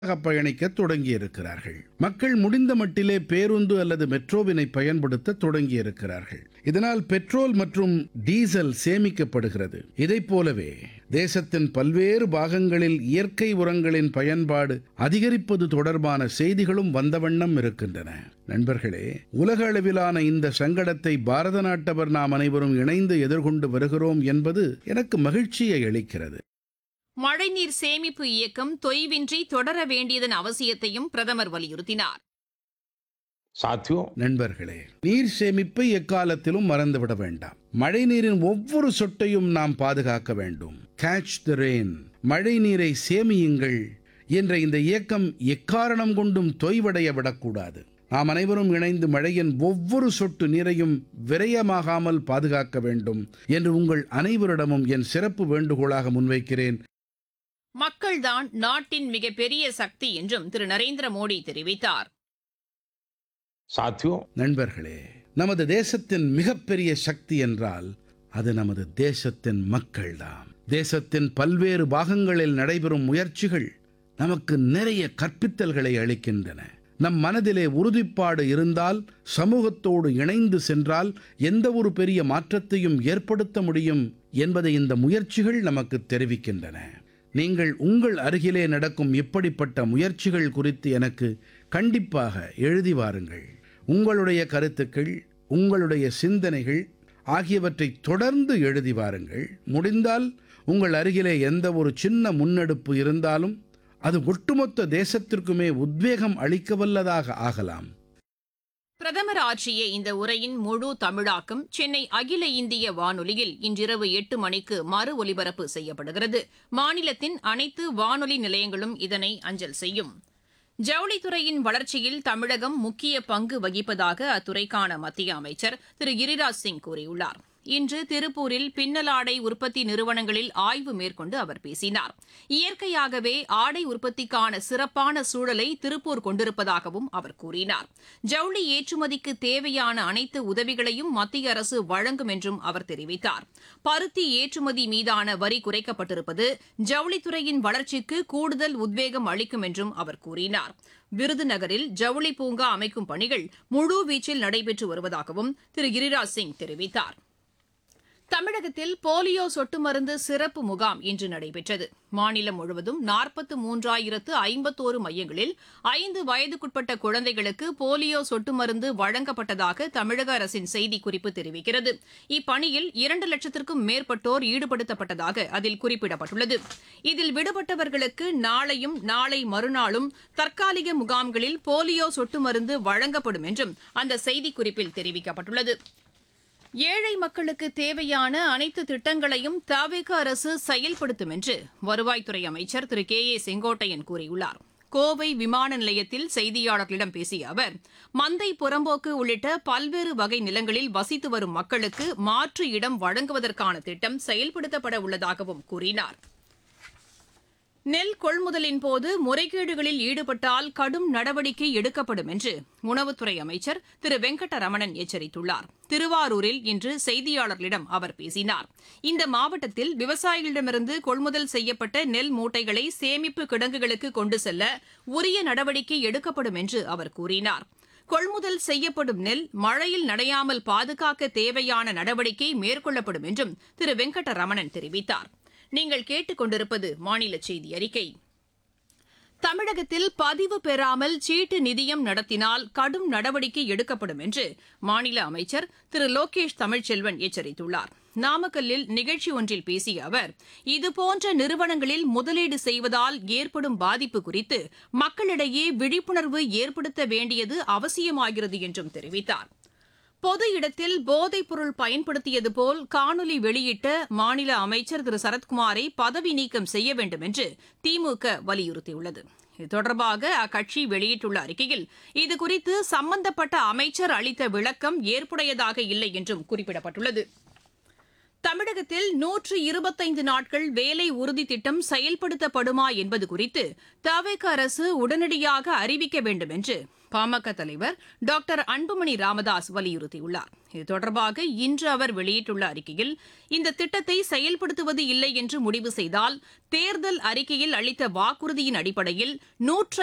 பயணிக்க தொடங்கியிருக்கிறார்கள் மக்கள் முடிந்த மட்டிலே பேருந்து அல்லது மெட்ரோவினை பயன்படுத்த தொடங்கியிருக்கிறார்கள் இதனால் பெட்ரோல் மற்றும் டீசல் சேமிக்கப்படுகிறது இதைப் போலவே தேசத்தின் பல்வேறு பாகங்களில் இயற்கை உரங்களின் பயன்பாடு அதிகரிப்பது தொடர்பான செய்திகளும் வந்த வண்ணம் இருக்கின்றன நண்பர்களே உலக அளவிலான இந்த சங்கடத்தை பாரத நாட்டவர் நாம் அனைவரும் இணைந்து எதிர்கொண்டு வருகிறோம் என்பது எனக்கு மகிழ்ச்சியை அளிக்கிறது மழைநீர் சேமிப்பு இயக்கம் தொய்வின்றி தொடர வேண்டியதன் அவசியத்தையும் பிரதமர் வலியுறுத்தினார் साथियों நண்பர்களே நீர் சேமிப்பை எக்காலத்திலும் மறந்துவிட வேண்டாம் மழை நீரின் ஒவ்வொரு சொட்டையும் நாம் பாதுகாக்க வேண்டும் கேட்ச் த ரெயின் மழை நீரை சேமியுங்கள் என்ற இந்த இயக்கம் எக்காரணம் கொண்டும் தொய்வடைய விடக்கூடாது நாம் அனைவரும் இணைந்து மழையின் ஒவ்வொரு சொட்டு நீரையும் விரயமாகாமல் பாதுகாக்க வேண்டும் என்று உங்கள் அனைவரிடமும் என் சிறப்பு வேண்டுகோளாக முன்வைக்கிறேன் மக்கள்தான் நாட்டின் மிகப்பெரிய சக்தி என்றும் திரு நரேந்திர மோடி தெரிவித்தார் साथियों நண்பர்களே நமது தேசத்தின் மிகப்பெரிய சக்தி என்றால் அது நமது தேசத்தின் மக்கள்தாம் தேசத்தின் பல்வேறு பாகங்களில் நடைபெறும் முயற்சிகள் நமக்கு நிறைய கற்பித்தல்களை அளிக்கின்றன நம் மனதிலே உறுதிப்பாடு இருந்தால் சமூகத்தோடு இணைந்து சென்றால் எந்த ஒரு பெரிய மாற்றத்தையும் ஏற்படுத்த முடியும் என்பதை இந்த முயற்சிகள் நமக்கு தெரிவிக்கின்றன நீங்கள் உங்கள் அருகிலே நடக்கும் இப்படிப்பட்ட முயற்சிகள் குறித்து எனக்கு கண்டிப்பாக எழுதி வாருங்கள் உங்களுடைய கருத்துக்கள் உங்களுடைய சிந்தனைகள் ஆகியவற்றை தொடர்ந்து எழுதி வாருங்கள் முடிந்தால் உங்கள் அருகிலே எந்த ஒரு சின்ன முன்னெடுப்பு இருந்தாலும் அது ஒட்டுமொத்த தேசத்திற்குமே உத்வேகம் அளிக்கவல்லதாக ஆகலாம் பிரதமர் ஆற்றிய இந்த உரையின் முழு தமிழாக்கம் சென்னை அகில இந்திய வானொலியில் இன்றிரவு எட்டு மணிக்கு மறு ஒலிபரப்பு செய்யப்படுகிறது மாநிலத்தின் அனைத்து வானொலி நிலையங்களும் இதனை அஞ்சல் செய்யும் ஜவுளித்துறையின் வளர்ச்சியில் தமிழகம் முக்கிய பங்கு வகிப்பதாக அத்துறைக்கான மத்திய அமைச்சர் திரு கிரிராஜ் சிங் கூறியுள்ளார் இன்று திருப்பூரில் பின்னலாடை உற்பத்தி நிறுவனங்களில் ஆய்வு மேற்கொண்டு அவர் பேசினார் இயற்கையாகவே ஆடை உற்பத்திக்கான சிறப்பான சூழலை திருப்பூர் கொண்டிருப்பதாகவும் அவர் கூறினார் ஜவுளி ஏற்றுமதிக்கு தேவையான அனைத்து உதவிகளையும் மத்திய அரசு வழங்கும் என்றும் அவர் தெரிவித்தார் பருத்தி ஏற்றுமதி மீதான வரி குறைக்கப்பட்டிருப்பது ஜவுளித்துறையின் வளர்ச்சிக்கு கூடுதல் உத்வேகம் அளிக்கும் என்றும் அவர் கூறினார் விருதுநகரில் ஜவுளி பூங்கா அமைக்கும் பணிகள் முழுவீச்சில் நடைபெற்று வருவதாகவும் திரு கிரிராஜ் சிங் தெரிவித்தார் தமிழகத்தில் போலியோ சொட்டு மருந்து சிறப்பு முகாம் இன்று நடைபெற்றது மாநிலம் முழுவதும் நாற்பத்து மூன்றாயிரத்து ஐம்பத்தோரு மையங்களில் ஐந்து வயதுக்குட்பட்ட குழந்தைகளுக்கு போலியோ சொட்டு மருந்து வழங்கப்பட்டதாக தமிழக அரசின் செய்திக்குறிப்பு தெரிவிக்கிறது இப்பணியில் இரண்டு லட்சத்திற்கும் மேற்பட்டோர் ஈடுபடுத்தப்பட்டதாக அதில் குறிப்பிடப்பட்டுள்ளது இதில் விடுபட்டவர்களுக்கு நாளையும் நாளை மறுநாளும் தற்காலிக முகாம்களில் போலியோ சொட்டு மருந்து வழங்கப்படும் என்றும் அந்த செய்திக்குறிப்பில் தெரிவிக்கப்பட்டுள்ளது ஏழை மக்களுக்கு தேவையான அனைத்து திட்டங்களையும் தவிக அரசு செயல்படுத்தும் என்று வருவாய்த்துறை அமைச்சர் திரு கே ஏ செங்கோட்டையன் கூறியுள்ளார் கோவை விமான நிலையத்தில் செய்தியாளர்களிடம் பேசிய அவர் மந்தை புறம்போக்கு உள்ளிட்ட பல்வேறு வகை நிலங்களில் வசித்து வரும் மக்களுக்கு மாற்று இடம் வழங்குவதற்கான திட்டம் செயல்படுத்தப்பட உள்ளதாகவும் கூறினார் நெல் கொள்முதலின் போது முறைகேடுகளில் ஈடுபட்டால் கடும் நடவடிக்கை எடுக்கப்படும் என்று உணவுத்துறை அமைச்சர் திரு வெங்கடரமணன் எச்சரித்துள்ளார் திருவாரூரில் இன்று செய்தியாளர்களிடம் அவர் பேசினார் இந்த மாவட்டத்தில் விவசாயிகளிடமிருந்து கொள்முதல் செய்யப்பட்ட நெல் மூட்டைகளை சேமிப்பு கிடங்குகளுக்கு கொண்டு செல்ல உரிய நடவடிக்கை எடுக்கப்படும் என்று அவர் கூறினார் கொள்முதல் செய்யப்படும் நெல் மழையில் நனையாமல் பாதுகாக்க தேவையான நடவடிக்கை மேற்கொள்ளப்படும் என்றும் திரு வெங்கடரமணன் தெரிவித்தார் நீங்கள் கேட்டுக்கொண்டிருப்பது மாநில செய்தி அறிக்கை தமிழகத்தில் பதிவு பெறாமல் சீட்டு நிதியம் நடத்தினால் கடும் நடவடிக்கை எடுக்கப்படும் என்று மாநில அமைச்சர் திரு லோகேஷ் தமிழ்ச்செல்வன் எச்சரித்துள்ளார் நாமக்கல்லில் நிகழ்ச்சி ஒன்றில் பேசிய அவர் இதுபோன்ற நிறுவனங்களில் முதலீடு செய்வதால் ஏற்படும் பாதிப்பு குறித்து மக்களிடையே விழிப்புணர்வு ஏற்படுத்த வேண்டியது அவசியமாகிறது என்றும் தெரிவித்தார் பொது இடத்தில் போதைப் பொருள் பயன்படுத்தியது போல் காணொலி வெளியிட்ட மாநில அமைச்சர் திரு சரத்குமாரை பதவி நீக்கம் செய்ய வேண்டும் என்று திமுக வலியுறுத்தியுள்ளது இது தொடர்பாக அக்கட்சி வெளியிட்டுள்ள அறிக்கையில் இதுகுறித்து சம்பந்தப்பட்ட அமைச்சர் அளித்த விளக்கம் ஏற்புடையதாக இல்லை என்றும் குறிப்பிடப்பட்டுள்ளது தமிழகத்தில் நூற்று இருபத்தைந்து நாட்கள் வேலை உறுதி திட்டம் செயல்படுத்தப்படுமா என்பது குறித்து தவிக அரசு உடனடியாக அறிவிக்க வேண்டும் என்று பாமக தலைவர் டாக்டர் அன்புமணி ராமதாஸ் வலியுறுத்தியுள்ளார் இது தொடர்பாக இன்று அவர் வெளியிட்டுள்ள அறிக்கையில் இந்த திட்டத்தை செயல்படுத்துவது இல்லை என்று முடிவு செய்தால் தேர்தல் அறிக்கையில் அளித்த வாக்குறுதியின் அடிப்படையில் நூற்று